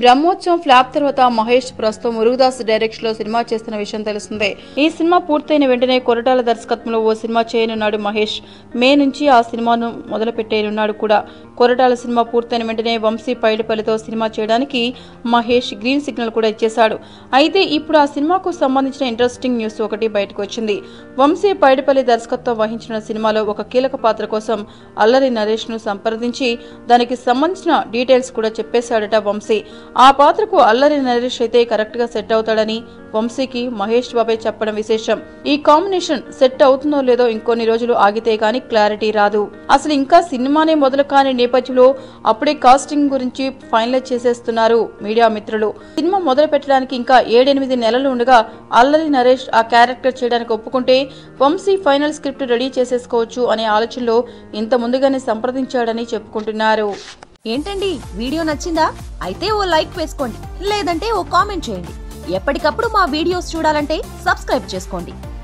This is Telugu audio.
బ్రహ్మోత్సవం ఫ్లాప్ తర్వాత మహేష్ ప్రస్తుతం మురుగదాస్ డైరెక్షన్ లో సినిమా చేస్తున్న విషయం తెలిసిందే ఈ సినిమా పూర్తయిన వెంటనే కొరటాల దర్శకత్వంలో ఓ సినిమా చేయనున్నాడు మహేష్ మే నుంచి ఆ సినిమాను మొదలు పెట్టేయనున్నాడు కూడా కొరటాల సినిమా పూర్తయిన వెంటనే వంశీ పైడిపల్లితో సినిమా చేయడానికి మహేష్ గ్రీన్ సిగ్నల్ కూడా ఇచ్చేశాడు అయితే ఇప్పుడు ఆ సినిమాకు సంబంధించిన ఇంట్రెస్టింగ్ న్యూస్ ఒకటి బయటకు వచ్చింది వంశీ పైడిపల్లి దర్శకత్వం వహించిన సినిమాలో ఒక కీలక పాత్ర కోసం అల్లరి నరేష్ ను సంప్రదించి దానికి సంబంధించిన డీటెయిల్స్ కూడా చెప్పేశాడట వంశీ ఆ పాత్రకు అల్లరి నరేష్ అయితే కరెక్ట్ గా సెట్ అవుతాడని వంశీకి మహేష్ బాబే చెప్పడం విశేషం ఈ కాంబినేషన్ సెట్ అవుతుందో లేదో ఇంకొన్ని రోజులు ఆగితే గానీ క్లారిటీ రాదు అసలు ఇంకా సినిమానే మొదలు కాని నేపథ్యంలో అప్పుడే కాస్టింగ్ గురించి ఫైనలైజ్ చేసేస్తున్నారు మీడియా మిత్రులు సినిమా మొదలు పెట్టడానికి ఇంకా ఏడెనిమిది నెలలు ఉండగా అల్లరి నరేష్ ఆ క్యారెక్టర్ చేయడానికి ఒప్పుకుంటే వంశీ ఫైనల్ స్క్రిప్ట్ రెడీ చేసేసుకోవచ్చు అనే ఆలోచనలో ఇంత ముందుగానే సంప్రదించాడని చెప్పుకుంటున్నారు ఏంటండి వీడియో నచ్చిందా అయితే ఓ లైక్ వేసుకోండి లేదంటే ఓ కామెంట్ చేయండి ఎప్పటికప్పుడు మా వీడియోస్ చూడాలంటే సబ్స్క్రైబ్ చేసుకోండి